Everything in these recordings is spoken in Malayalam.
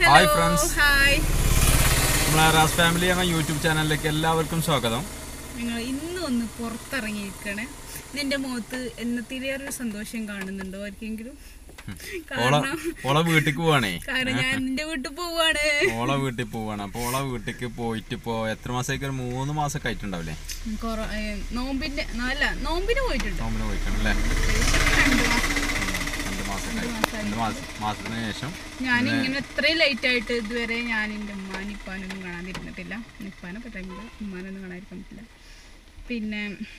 ഹായ് ഫ്രണ്ട്സ് ഹായ് നമ്മളെ റാസ് ഫാമിലി എന്ന യൂട്യൂബ് ചാനലിലേക്ക് എല്ലാവർക്കും സ്വാഗതം ഞങ്ങൾ ഇന്നും ഒന്ന് പുറത്തിറങ്ങിയിരിക്കണേ നിന്റെ മുഖത്ത് എന്നത്തിലേറെ സന്തോഷം കാണുന്നുണ്ടോ ആർക്കെങ്കിലും ഓള കാരണം ഓളെ വീട്ടിക്ക് പോവാണേ കാരണം ഞാൻ നിന്റെ വീട്ടിൽ പോവാണ് ഓളെ വീട്ടിൽ പോവാണ് അപ്പൊ ഓളെ വീട്ടിക്ക് പോയിട്ട് ഇപ്പോ എത്ര മാസത്തേക്ക് ഒരു മൂന്ന് മാസമൊക്കെ ആയിട്ടുണ്ടാവില്ലേ കൊറ- ഏ, നോമ്പിന്റെ അല്ല നോമ്പിന് പോയിട്ടുണ്ട് നോമ്പിന് പോയിട്ടാണല്ലേ രണ്ട് മാസം രണ്ട് മാസമൊക്കെ ആയി. രണ്ട് മാസം മാസത്തിന് ശേഷം ഞാൻ ഇങ്ങനെ ഇത്രയും ലേറ്റ് ആയിട്ട് ഇതുവരെ ഞാൻ എൻ്റെ ഉമ്മാനും ഇപ്പാനൊന്നും കാണാതിരുന്നിട്ടില്ല ഇപ്പാനെ പറ്റില്ല ഉമ്മാനൊന്നും കാണാതിരിക്കാൻ പറ്റില്ല പിന്നെ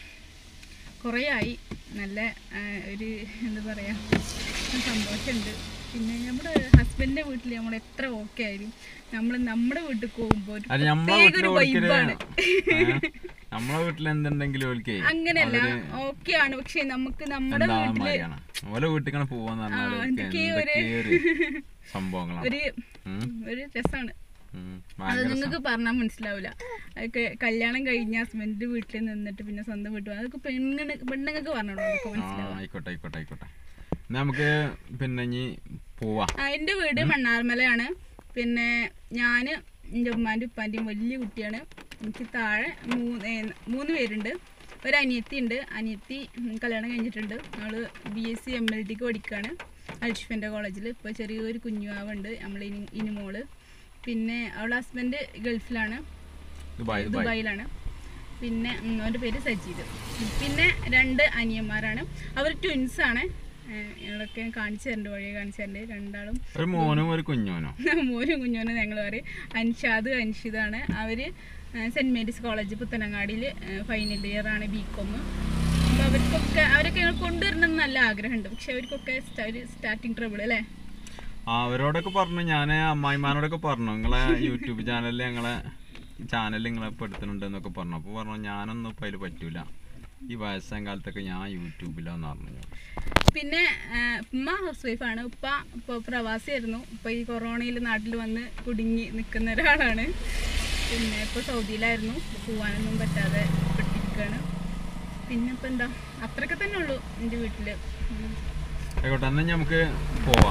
കുറേ ആയി നല്ല ആ, ഒരു എന്താ പറയുക സന്തോഷമുണ്ട് പിന്നെ നമ്മുടെ ഹസ്ബൻഡിൻ്റെ വീട്ടിൽ നമ്മൾ എത്ര ഓക്കെ ആയാലും നമ്മൾ നമ്മുടെ വീട്ടിൽ പോകുമ്പോൾ ഒരു അത് നമ്മളെ പ്രത്യേക വീട്ടിൽ ഒരു ഓൽക്കൊരു വൈബാണ് ഏ? നമ്മളെ വീട്ടിൽ എന്തുണ്ടെങ്കിലും ഓൽക്കേ അങ്ങനെയല്ല ഓക്കെ ആണ് പക്ഷെ നമുക്ക് നമ്മുടെ എന്താ വീട്ടില് മാതിരിയാണ് ഓലെ വീട്ടിലാണ് പോവാന്ന് പറഞ്ഞാൽ ഓൽക്ക് എന്തൊക്കെയോ ഒരു- എന്തൊക്കെയോ ഒരു സംഭവങ്ങളാണ് ഒരു ഉം. ഒരു രസമാണ് ഉം. അത് ഭയങ്കര നിങ്ങൾക്ക് പറഞ്ഞാൽ മനസ്സിലാവില്ല അതൊക്കെ കല്യാണം കഴിഞ്ഞ ഹസ്ബൻഡിന്റെ വീട്ടിൽ നിന്നിട്ട് പിന്നെ സ്വന്തം വീട്ടിൽ പോകും. അതൊക്കെ പെണ്ണുങ്ങൾ പെണ്ണുങ്ങൾക്ക് പറഞ്ഞോളൂ അതൊക്കെ ആ മനസ്സിലാവും ആയിക്കോട്ടെ ആയിക്കോട്ടെ ആയിക്കോട്ടെ എന്നാ നമുക്ക് പിന്നെ ഇനി പോവാ ആ എൻ്റെ വീട് മണ്ണാർമലയാണ് പിന്നെ ഞാൻ എൻ്റെ ഉമ്മാൻ്റെ ഉപ്പാൻ്റെയും വലിയ കുട്ടിയാണ് എനിക്ക് താഴെ മൂന്ന് ഏ, മൂന്ന് പേരുണ്ട് ഒരു അനിയത്തി ഉണ്ട് അനിയത്തി ഉം, കല്യാണം കഴിഞ്ഞിട്ടുണ്ട് അവള് B S C M L ടിക്ക് പഠിക്കുകയാണ് അൽഷിഫൻ്റെ കോളേജിൽ ഇപ്പോൾ ചെറിയൊരു കുഞ്ഞുവാവുണ്ട് നമ്മൾ ഇനി ഇനിമോള് പിന്നെ അവളുടെ ഹസ്ബൻഡ് ഗൾഫിലാണ് ദുബായ് ദുബായ് ദുബായിലാണ് പിന്നെ ഉം, അവൻ്റെ പേര് സജീദ് പിന്നെ രണ്ട് അനിയന്മാരാണ് അവർ ട്വിൻസ് ആണ് ഏഹ് ഞങ്ങളൊക്കെ കാണിച്ചു തരണ്ട് വഴിയെ കാണിച്ചു തരണ്ട് രണ്ടാളും ഒരു മോനും ഒരു കുഞ്ഞോനും മോനും കുഞ്ഞോനും ഞങ്ങൾ പറയും അൻഷാദ് അൻഷിദാണ് അവർ സെൻറ് മേരീസ് കോളേജ് പുത്തനങ്ങാടിയിൽ ഫൈനൽ ഇയർ ആണ് ബി കോം അപ്പോൾ അവർക്കൊക്കെ അവരൊക്കെ ഞങ്ങൾ കൊണ്ടുവരണം എന്ന് നല്ല ആഗ്രഹമുണ്ട് പക്ഷെ അവർക്കൊക്കെ sta- ഒരു സ്റ്റാർട്ടിങ് ട്രബിൾ അല്ലേ ആ, അവരോടൊക്കെ പറഞ്ഞു ഞാൻ അമ്മായിമാരോടൊക്കെ പറഞ്ഞു നിങ്ങളെ യൂട്യൂബ് ചാനലിൽ ഞങ്ങളെ ചാനൽ നിങ്ങളെ ഇപ്പൊ എടുത്തിട്ടുണ്ട് എന്നൊക്കെ പറഞ്ഞു അപ്പോൾ പറഞ്ഞു ഞാനൊന്നും ഇപ്പം അതിൽ പറ്റൂല ഈ വയസ്സാം കാലത്തൊക്കെ ഞാൻ യൂട്യൂബിലാന്ന് പറഞ്ഞു പിന്നെ ആ, ഉമ്മ ഹൗസ് വൈഫാണ് ഉപ്പ ഇപ്പോൾ പ്രവാസിയായിരുന്നു ഇപ്പോൾ ഈ കൊറോണയിൽ നാട്ടിൽ വന്ന് കുടുങ്ങി നിൽക്കുന്ന ഒരാളാണ് പിന്നെ ഇപ്പോൾ സൗദിയിലായിരുന്നു ഇപ്പൊ പോവാനൊന്നും പറ്റാതെ പെട്ടിരിക്കുകയാണ് പിന്നെ ഇപ്പം എന്താ അത്രയൊക്കെ തന്നെ ഉള്ളൂ എൻ്റെ വീട്ടിൽ ആയിക്കോട്ടെ എന്നാൽ നമുക്ക് പോവാം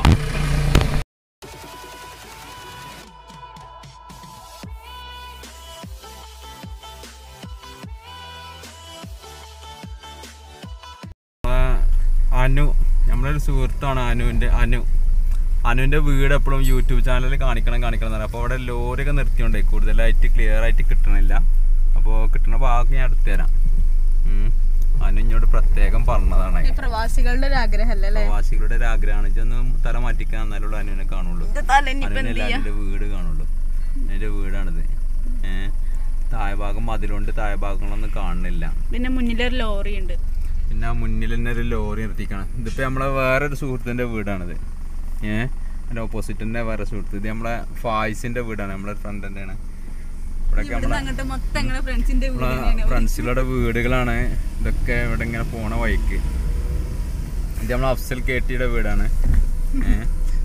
നമ്മളെ അനു നമ്മളൊരു സുഹൃത്താണ് അനുവിൻ്റെ അനു അനുവിൻ്റെ വീട് എപ്പോഴും യൂട്യൂബ് ചാനലിൽ കാണിക്കണം കാണിക്കണം എന്ന് പറയും അപ്പോൾ അവിടെ ലോറിയൊക്കെ നിർത്തിയോണ്ടേ കൂടുതലായിട്ട് ക്ലിയർ ആയിട്ട് കിട്ടണില്ല അപ്പോൾ കിട്ടുന്ന ഭാഗം ഞാൻ എടുത്തു തരാം ഉം. അനു ഇങ്ങോട്ട് പ്രത്യേകം പറഞ്ഞതാണ് ഈ പ്രവാസികളുടെ ഒരു ആഗ്രഹമല്ലേ അല്ലേ പ്രവാസികളുടെ ഒരു ആഗ്രഹമാണ് ഇതൊന്ന് തല മാറ്റിക്കാൻ എന്നാലുള്ള അനുവിനെ കാണുള്ളൂ അനുവിനല്ല അതിന്റെ വീട് കാണുള്ളൂ അതിന്റെ വീടാണിത് ഏഹ് താഴെ ഭാഗം മതിലുണ്ട് താഴെ ഭാഗങ്ങളൊന്നും കാണുന്നില്ല പിന്നെ മുന്നിലൊരു ലോറി ഉണ്ട് പിന്നെ ആ മുന്നിൽ തന്നെ ഒരു ലോറി നിർത്തിക്കണം ഇതിപ്പോ നമ്മളെ വേറൊരു സുഹൃത്തിന്റെ വീടാണിത് ഏഹ് അതിന്റെ ഓപ്പോസിറ്റിന്റെ വേറെ സുഹൃത്ത് ഇത് നമ്മളെ ഫായിസിന്റെ വീടാണ് നമ്മളെ ഫ്രണ്ട് തന്നെയാണ് ഇവിടെയൊക്കെ ഇവിടുന്ന് അങ്ങോട്ട് മൊത്തം ഞങ്ങളുടെ ഫ്രണ്ട്സിന്റെ വീട് നമ്മളെ തന്നെയാണ് ഫ്രണ്ട്സുകളുടെ വീടുകളാണ് ഇതൊക്കെ ഇവിടെ ഇങ്ങനെ പോണ വഴിക്ക് ഇത് നമ്മളെ അഫ്സൽ കേട്ടിയുടെ വീടാണ് ഏ.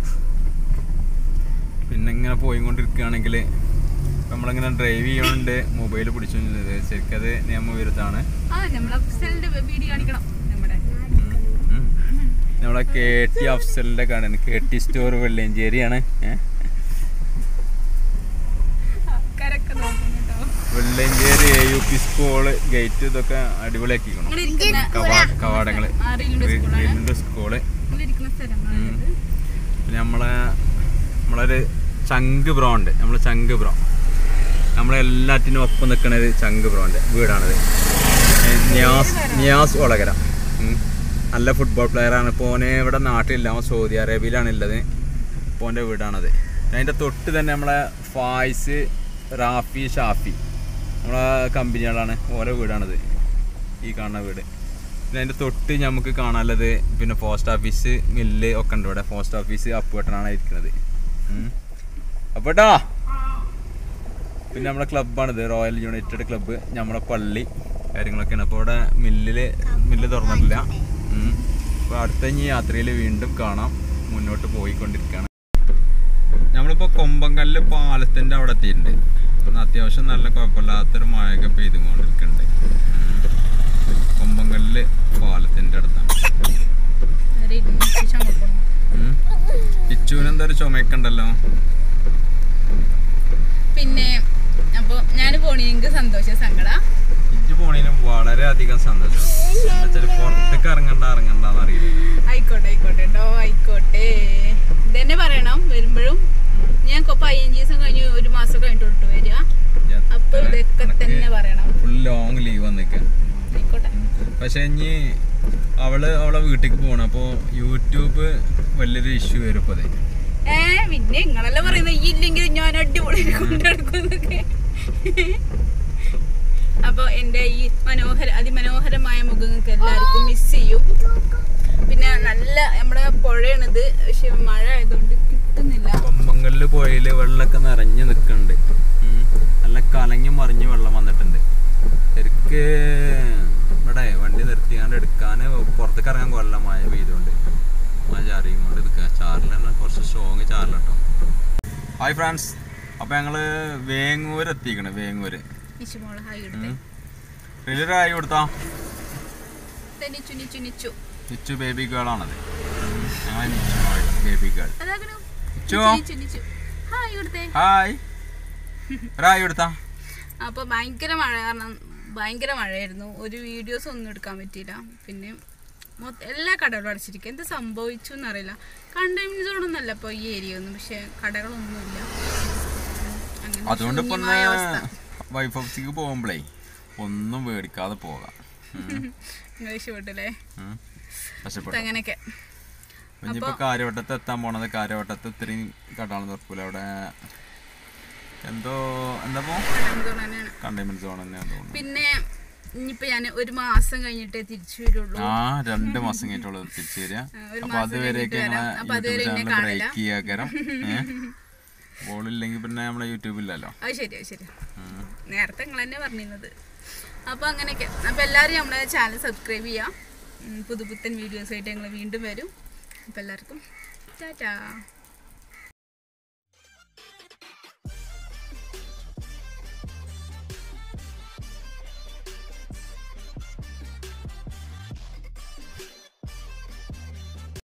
പിന്നെ ഇങ്ങനെ പോയിക്കൊണ്ടിരിക്കുകയാണെങ്കിൽ നമ്മളിങ്ങനെ ഡ്രൈവ് ചെയ്യുന്നുണ്ട് മൊബൈൽ പിടിച്ചു ശരിക്കും അത് നിയമവിരുദ്ധമാണ് ആ നമ്മളെ അഫ്സലിന്റെ വീഡിയോ കാണിക്കണം നമ്മുടെ ഉം. ഉം. നമ്മളെ കെ ടി അഫ്സലിന്റെ കടയാണ് കെ ടി സ്റ്റോർ വെള്ളയഞ്ചേരിയാണ് ഏ. ആൾക്കാരൊക്കെ നോക്കും കേട്ടോ Vellayancheri A U P school gate ഇതൊക്കെ അടിപൊളിയാക്കിക്കണം നിങ്ങൾ ഇരിക്കുന്ന കവാ കവാടങ്ങള് ആ റീലിന്റെ സ്കൂളാണ് റീലിന്റെ സ്കൂള് നിങ്ങൾ ഇരിക്കുന്ന സ്ഥലങ്ങളാണിത് പിന്നെ നമ്മളെ നമ്മളൊരു ചങ്ക് ബ്രോ ഉണ്ട് നമ്മളെ ചങ്ക് ബ്രോ നമ്മളെല്ലാറ്റിനും ഒപ്പം നിൽക്കുന്നത് ചങ്ക് ബ്രോൻ്റെ വീടാണിത് ഏ, നിയാസ് നിയാസ് ഒളകര ഉം. നല്ല ഫുട്ബോൾ പ്ലെയറാണ് ഇപ്പോൾ ഓനെ ഇവിടെ നാട്ടിലില്ല അവൻ സൗദി അറേബ്യയിലാണ് ഉള്ളത് ഇപ്പോൾ ഓൻ്റെ വീടാണത് അതിൻ്റെ തൊട്ട് തന്നെ നമ്മളെ ഫായിസ് റാഫി ഷാഫി നമ്മളെ കമ്പനികളാണ് ഓരോ വീടാണിത് ഈ കാണുന്ന വീട് പിന്നെ അതിൻ്റെ തൊട്ട് നമുക്ക് കാണാനുള്ളത് പിന്നെ പോസ്റ്റ് ഓഫീസ് മില്ല് ഒക്കെ ഉണ്ട് ഇവിടെ പോസ്റ്റ് ഓഫീസ് അപ്പുവട്ടനാണ് ഇരിക്കുന്നത് അപ്പേട്ടാ പിന്നെ നമ്മുടെ ക്ലബ്ബാണിത് റോയൽ യുണൈറ്റഡ് ക്ലബ്ബ് നമ്മുടെ പള്ളി കാര്യങ്ങളൊക്കെയാണ് അപ്പോൾ ഇവിടെ മില്ലില് മില്ല് തുറന്നിട്ടില്ല അപ്പോൾ അടുത്ത ഇനി യാത്രയിൽ വീണ്ടും കാണാം മുന്നോട്ട് പോയിക്കൊണ്ടിരിക്കുകയാണ് നമ്മളിപ്പോൾ കൊമ്പങ്കല്ല് പാലത്തിൻ്റെ അവിടെ എത്തിയിട്ടുണ്ട് ഇന്ന് അത്യാവശ്യം നല്ല കുഴപ്പമില്ലാത്തൊരു മഴയൊക്കെ പെയ്തുകൊണ്ടിരിക്കുന്നുണ്ട് ഉം. കൊമ്പങ്കല്ല് പാലത്തിൻ്റെ അടുത്താണ് നേരെ ഇരുന്ന് ശേഷം അങ്ങോട്ട് പോണം. ഉം. ഇച്ചുവിനെന്താ ഒരു ചുമയൊക്കെ ഉണ്ടല്ലോ പിന്നെ അപ്പോൾ ഞാൻ പോണി എനിക്ക് സന്തോഷം സങ്കട ഇജ്ജ് പോണേന് വളരെയധികം സന്തോഷം എന്നുവെച്ചാൽ പുറത്തേക്ക് ഇറങ്ങണ്ട ഇറങ്ങണ്ടെന്ന് അറിയില്ല ആയിക്കോട്ടെ ആയിക്കോട്ടെ കേട്ടോ ആയിക്കോട്ടെ ഇതന്നെ പറയണം വരുമ്പോഴും ഞാൻ കൊ- പതിനഞ്ച് ദിവസം കഴിഞ്ഞ് ഒരു മാസം കഴിഞ്ഞിട്ട് വരിക അപ്പൊ ഇതൊക്കെ തന്നെ പറയണം ഫുൾ ലോങ് ലീവ് വന്നിക്കാൻ ആയിക്കോട്ടെ പക്ഷെ ഇനി അവള് അവളെ വീട്ടിലേക്ക് പോകണം അപ്പോൾ യൂട്യൂബ് വലിയൊരു ഇഷ്യൂ വരും ഇപ്പോൾ ഏ പിന്നെ നിങ്ങളല്ലേ പറയുന്നത് ഈ ഇല്ലെങ്കിൽ ഞാൻ അടിപൊളി കൊണ്ടെടുക്കുന്നൊക്കെ അപ്പൊ എന്റെ ഈ മനോഹര അതിമനോഹരമായ മുഖം നിങ്ങൾക്ക് എല്ലാവർക്കും മിസ് ചെയ്യും പിന്നെ നല്ല നമ്മുടെ പുഴയാണിത് പക്ഷെ മഴ ആയതുകൊണ്ട് കിട്ടുന്നില്ല കൊമ്പങ്കല്ല് പുഴയില് വെള്ളമൊക്കെ നിറഞ്ഞു നിൽക്കുന്നുണ്ട് നല്ല കലങ്ങി മറിഞ്ഞ് വെള്ളം വന്നിട്ടുണ്ട് ശരിക്ക് ഇവിടെ വണ്ടി നിർത്തിയാണ്ട് എടുക്കാൻ പുറത്തേക്ക് ഇറങ്ങാൻ കൊല്ല മഴ പെയ്തുകൊണ്ട് മഴ ചാറിയും കൊണ്ട് എടുക്കുക ചാറിലാണ് കുറച്ച് സ്ട്രോങ് ചാറിലട്ടോ ഹായ് ഫ്രണ്ട്സ് അപ്പോൾ ഞങ്ങൾ വേങ്ങൂർ എത്തിക്കണ് വേങ്ങൂര് നിച്ചുമോള് ഹായ് എടുത്തേ ഡെലിവറി ആയി കൊടുത്താ നിച്ചു നിച്ചു നിച്ചു നിച്ചു ബേബി ഗേൾ ആണത് ഞങ്ങൾ നിച്ചു ബേബി ഗേൾ അതാകണു നിച്ചു നിച്ചു നിച്ചു ഹായ് കൊടുത്തേ ഹായ് ഒരായി കൊടുത്താ അപ്പോൾ ഭയങ്കര മഴ കാരണം ഭയങ്കര മഴയായിരുന്നു ഒരു വീഡിയോസ് ഒന്നും എടുക്കാൻ പറ്റിയില്ല പിന്നെ മൊത്ത- എല്ലാ കടകളും അടച്ചിരിക്കുക എന്ത് സംഭവിച്ചു എന്നറിയില്ല കണ്ടെയ്ൻമെന്റ് സോണൊന്നല്ല ഇപ്പോൾ ഈ ഏരിയ ഒന്നും പക്ഷെ കടകളൊന്നുമില്ല അങ്ങനെ അതുകൊണ്ട് ഇപ്പൊ ശൂന്യമായ അവസ്ഥ വൈഫ് ഓഫീസിക്ക് പോകുമ്പോഴേ ഒന്നും മേടിക്കാതെ പോകാം ഉം. നിങ്ങൾ ഇഷ്ടപ്പെട്ടല്ലേ ഉം. അപ്പൊ കഷ്ടപ്പെട്ടു അങ്ങനെയൊക്കെ ഇനിയിപ്പോ കാര്യവട്ടത്ത് എത്താൻ പോണത് കാര്യവട്ടത്ത് ഇത്രയും കടാണ് തുറക്കൂല അവിടെ എന്തോ എന്താ പോ containment zone തന്നെയാണ് കണ്ടെയ്ൻമെന്റ് സോൺ തന്നെയാണ് തോന്നുന്നു പിന്നെ ഇനിയിപ്പോ ഞാൻ ഒരു മാസം കഴിഞ്ഞിട്ടേ തിരിച്ചു വരുള്ളൂ ആ രണ്ട് മാസം കഴിഞ്ഞിട്ടുള്ളത് തിരിച്ചു തരിക ആ, ഒരു അപ്പൊ മാസം അതുവരെയൊക്കെ കഴിഞ്ഞിട്ട് ഞങ്ങളെ വരാം. അപ്പൊ അതുവരെ യൂട്യൂബ് എന്നെ ചാനൽ കാണില്ല. ബ്രേക്ക് ചെയ്യാക്കരം ബോളില്ലെങ്കിൽ പിന്നെ നമ്മളെ യൂട്യൂബില്ലല്ലോ അത് ശരി അത് ശരി ഉം. നേരത്തെ നിങ്ങൾ തന്നെ പറഞ്ഞിരുന്നത് അപ്പോൾ അങ്ങനെയൊക്കെ അപ്പോൾ എല്ലാവരും നമ്മളെ ചാനൽ സബ്സ്ക്രൈബ് ചെയ്യാം ഉം, പുതുപുത്തൻ വീഡിയോസായിട്ട് ഞങ്ങൾ വീണ്ടും വരും അപ്പോൾ എല്ലാവർക്കും ടാറ്റാ